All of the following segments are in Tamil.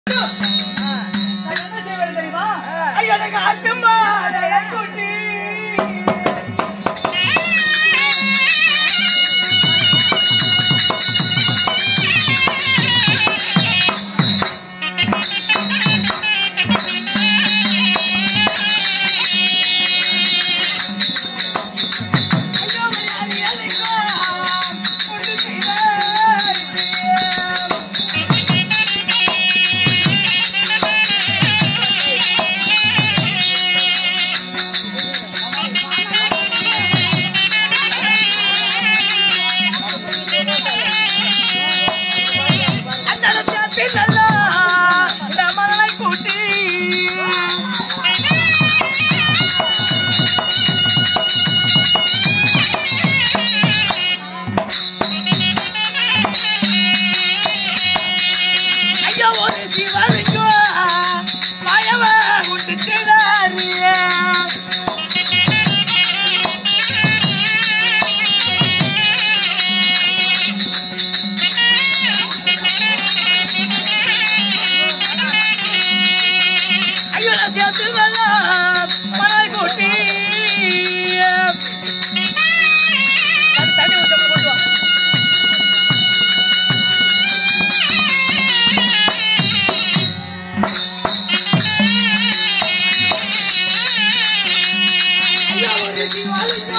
நான் என்ன செய்வேன் தெரியுமா எனக்கு அக்கம்மா குட்டி கூட்டி ஐயா ஒரு சிவனுக்கு பயவ குட்டிச்சுதாரியே ஐயோ நான் சேர்த்து மணல் கூட்டி தண்ணி தண்ணி ஊத்த கொண்டு வா ஐயா ஒரு சிவனுக்கு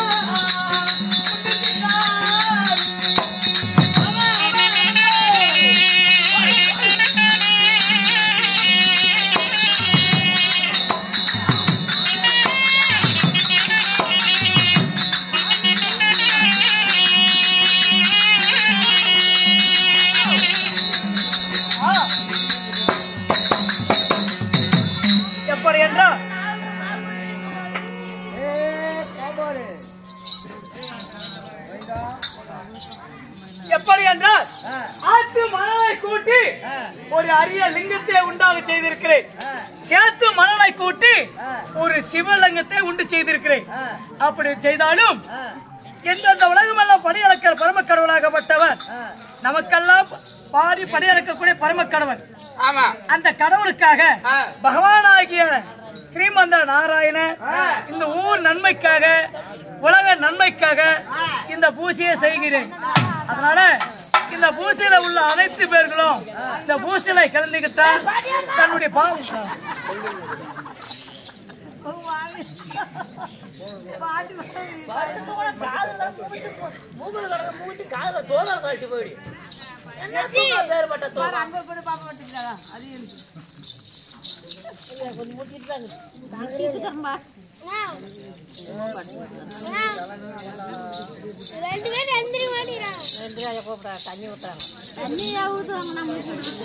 எப்படி என்றால் எப்படி என்றால் ஆத்து மணலை கூட்டி ஒரு அரிய லிங்கத்தை உண்டாக செய்திருக்கிறேன் சேத்து மணலை கூட்டி ஒரு சிவலிங்கத்தை உண்டு செய்திருக்கிறேன் அப்படி செய்தாலும் எந்தெந்த உலகமெல்லாம் பணியளக்கிற பரமக்கடவுளாகப்பட்டவர் நமக்கெல்லாம் பாடி பணியளக்கக்கூடிய பரமக்கடவுள் ஆமா அந்த கடவுளுக்காக ஆ. பகவானாகிய ஸ்ரீமந்த நாராயண இந்த ஊர் நன்மைக்காக உலக நன்மைக்காக இந்த பூஜையை செய்கிறேன் அதனால இந்த பூசையில உள்ள அனைத்து பேர்களும் இந்த பூசையில கலந்துக்கிட்டால் தன்னுடைய பாவம் மூக்குல கிடக்க மூச்சு காதுல தோலை கழட்டி போயிடு என்ன தூக்கம் வேறுபட்ட தோலம் ரெண்டு பேரும் எந்திரி மாட்டேங்கிறாங்க தண்ணி ஊத்துறாங்க நம்ம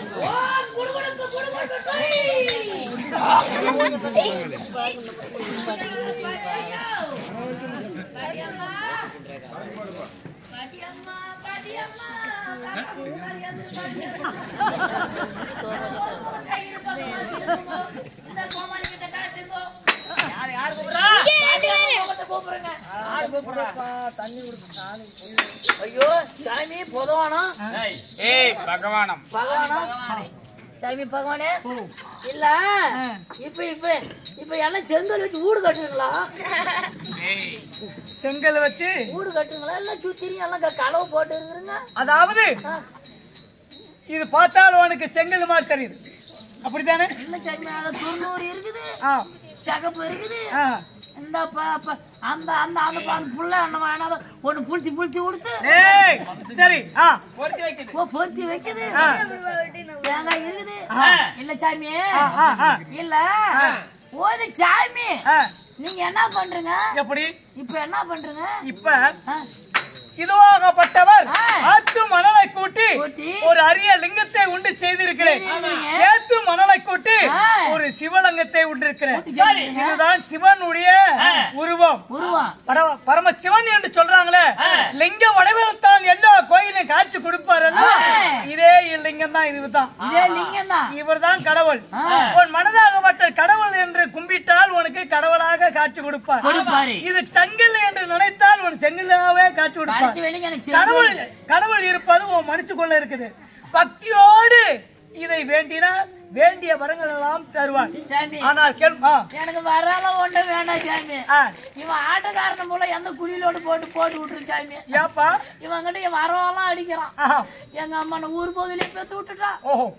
ஐயோ சாமி பொதுவானம் ஏய் பகவானம் பகவானம் சாமி பகவானே இல்ல இப்ப இப்ப இப்ப எல்லாம் செங்கல் வச்சு வீடு கட்டுறீங்களா ஏய் செங்கல் வச்சு வீடு கட்டுறீங்களா எல்லாம் சுத்திரி எல்லாம் க- கலவு போட்டு இருக்கிறீங்க அதாவது ஆ, இது பார்த்தாலும் உனக்கு செங்கல் மாதிரி தெரியுது அப்படித்தானே இல்ல சாமி அது தொண்ணூறு இருக்குது ஆ சகப்பு இருக்குது ஆ இந்த ப- ப- அந்த அந்த அந்த அந்த புள்ள அண்ணன் வேணாத ஒண்ணு புளிச்சு புளிச்சு கொடுத்து ஏய் சரி ஆ ஓ பொருத்தி வைக்குது தேங்காய் இருக்குது இல்ல சாமி ஆ ஆ ஆ இல்ல ஓது சாமி ஆ நீங்க என்ன பண்றீங்க எப்படி இப்ப என்ன பண்றீங்க இப்ப ஆ, இதுவாகப்பட்டவர் ஆ. ஆத்து மணலை கூட்டி கூட்டி ஒரு அரிய லிங்கத்தை உண்டு செய்திருக்கிறேன் செய்திருக்கிறீங்க. சேத்து மணலை கூட்டி ஆ. ஒரு சிவலிங்கத்தை உண்டிருக்கிறேன் கூட்டி செய்திருக்கிறீங்க. இதுதான் சிவனுடைய உருவம் உருவம் பரவ- பரம சிவன் என்று சொல்றாங்களே லிங்க வடிவத்தான் எல்லா கோயிலையும் காட்சி கொடுப்பாருல்ல இதே லிங்கம் தான் இதுதான் இதே லிங்கம் தான் இவர்தான் கடவுள் ஆ. உன் மனதாகப்பட்ட கடவுள் என்று கும்பிட்டால் உனக்கு கடவுளாக காட்சி கொடுப்பார் கொடுப்பாரு. இது சங்கில் என்று நினைத்தால் உன் செங்கிலாவே காட்சி கொடுப்பார் கடைசி வெளிங்க எனக்கு கடவுள் செங்கல் கடவுள் இருப்பது உன் மனசுக்குள்ள இருக்குது பக்தியோடு இதை வேண்டினால் வேண்டிய வரங்கள் எல்லாம் தருவார் சாமி ஆனால் கேள் ஆ, எனக்கு வரலாம் ஒன்றும் வேணாம் சாமி ஆ, இவன் ஆட்டக்காரனை போல எந்த குழியிலோடு போட்டு போட்டு விட்டுரு சாமி ஏப்பா இவன் கிட்ட இவன் வரவெல்லாம் அடிக்கிறான் ஆஹா, எங்க அம்மா ஊர் பகுதியிலே பெத்து விட்டுட்டான் ஓஹோ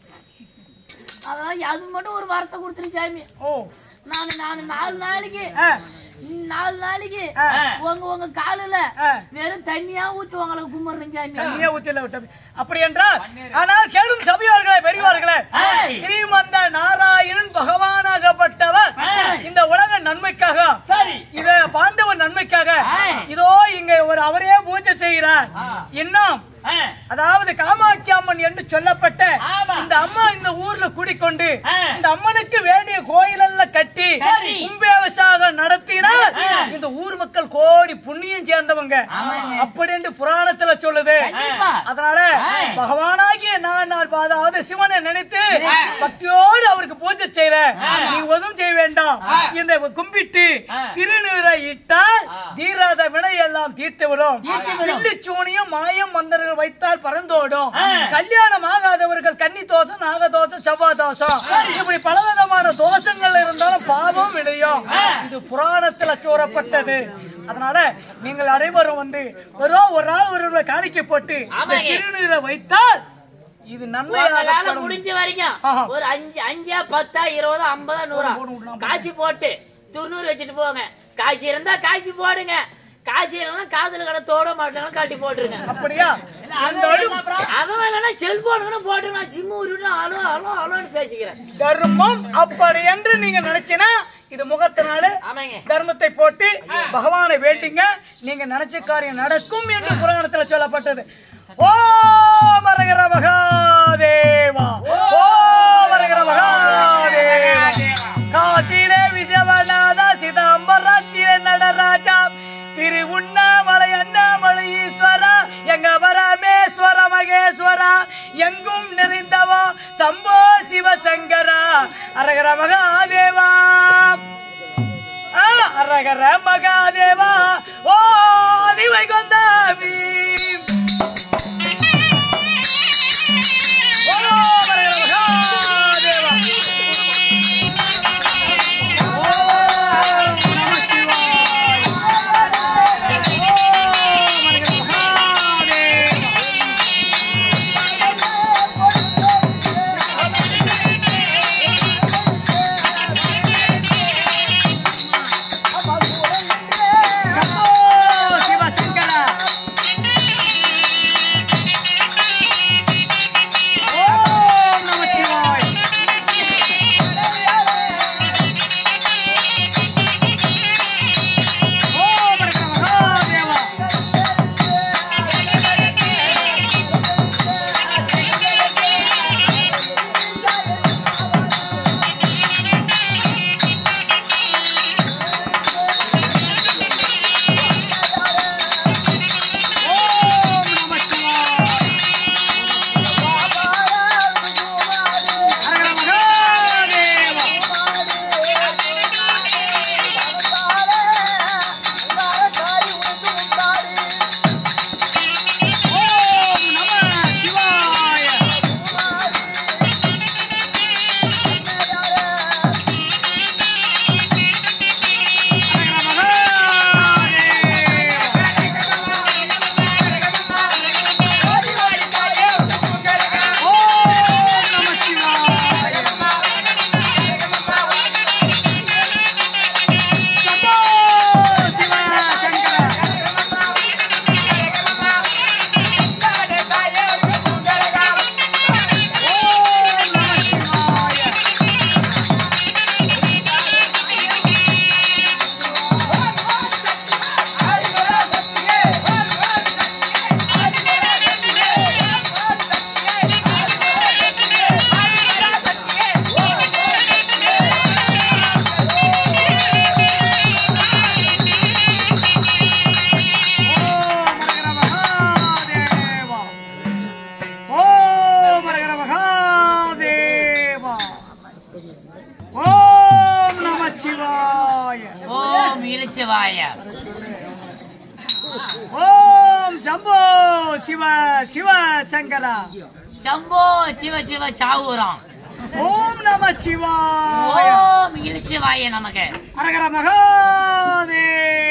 அதனால அது மட்டும் ஒரு வார்த்தை கொடுத்துரு சாமி ஓ நான் நான் நாலு நாளைக்கு ஆ, நாலு நாளைக்கு ஆ. உங்க உங்க காலுல ஆ. வெறும் தண்ணியா ஊத்தி உங்களை கும்பிடுறேன் சாமி தண்ணியே ஊத்தில விட்ட அப்படி என்றால் ஆனால் கேளும் சபையோர்களே பெரியவர்களே ஏய். ஸ்ரீமந்த நாராயணன் பகவானாகப்பட்டவர் இந்த உலக நன்மைக்காக சரி இத பாண்டவர் நன்மைக்காக ஏய். இதோ இங்க ஒரு அவரே பூஜை செய்கிறார் இன்னும் ஆ, அதாவது காமாட்சி அம்மன் என்று சொல்லப்பட்ட ஆமா. இந்த அம்மா இந்த ஊர்ல குடிக்கொண்டு ஆ. இந்த அம்மனுக்கு வேண்டிய கோயிலெல்லாம் கட்டி சரி. கும்பாபிஷேகம் நடத்தினால் இந்த ஊர் மக்கள் கோடி புண்ணியம் சேர்ந்தவங்க அப்படி என்று புராணத்துல சொல்லுது கண்டிப்பா. அதனால ஆ. பகவானாகிய நான் நான் அதாவது சிவனை நினைத்து பக்தியோடு அவருக்கு பூஜை செய்யறேன் நீ உதவும் செய்ய வேண்டாம் இந்த கும்பிட்டு திருநீரை இட்டால் தீராத வினை எல்லாம் தீர்த்து விடும் தீர்த்து விடும். பில்லிச்சூனியம் மாயம் மந்திரங்கள் வைத்தால் பறந்தோடும் கல்யாணம் ஆகாதவர்கள் கன்னி தோஷம் நாக தோஷம் செவ்வாய் தோஷம் இப்படி பலவிதமான தோஷங்கள் இருந்தாலும் பாவம் விடையும் இது புராணத்துல சூறப்பட்டது அதனால நீங்கள் அனைவரும் வந்து ஒரு ஒரு நாள் ஒரு காணிக்கை போட்டு இந்த ஆமாங்க. திருநீரை வைத்தால் இது உங்களால நன்மையாக முடிஞ்ச வரைக்கும் ஆஹா. ஒரு அஞ்சு அஞ்சா பத்தா இருபதா ஐம்பதா நூறா போடு, போடு, போடு. காசு போட்டு துண்ணூறு வச்சுட்டு போங்க காசு இருந்தா காசு போடுங்க காசு இல்லைன்னா காதுல கடை தோட மாட்டாங்க கழட்டி போட்டுருங்க அப்படியா இருந்தாலும் அதுவும் இல்லைன்னா செல்போன் கூட போட்டு நான் ஜிம்மு உருட்டு அலோ அலோ அலோன்னு பேசிக்கிறேன் தர்மம் அப்படி என்று நீங்க நினைச்சினா இது முகத்தினால ஆமாங்க தர்மத்தை போட்டு பகவானை வேண்டிங்க நீங்க நினைச்ச காரியம் நடக்கும் என்று புராணத்துல சொல்லப்பட்டது ஓ மரகர மகாதேவா ஓ மரகர மகாதேவா காசிலே விஸ்வநாத சிதம்பரத்திலே நடராஜா திரு உண்ணாமலை அண்ணாமலை ஈஸ்வரா எங்க பரமேஸ்வர மகேஸ்வரா எங்கும் நிறைந்தவா சம்போ சிவசங்கரா அரகர மகாதேவா ஆ, அரகர மகாதேவா ஓ அதிவை கொந்தாவி ஓ அரகர மகாதேவா ஓ நம சிவாய ஓ அரகர மகாதேவா சம்போ சிவசங்கரா ஓம் நம சிவாய ஓம் அரகர மகாதேவா ஓம் நம சிவாய அரகர மகாதேவா ஓம் நம சிவாய அரகர மகாதேவா ஓம் நம சிவாய சம்போ சிவசங்கர ஓம் நம சிவாய ஓம் அரகர மகாதேவா ஓம் அரகர மகாதேவா ஓம் நம சிவாய ஓம் இளிச்சவாய ஓம் ஜம்போ சிவ சிவ சங்கரா சம்போ சிவ சிவ சாவுரம் ஓம் நம சிவாய ஓம் இழிச்சு வாய நமக்கு அரகர மகாதேவ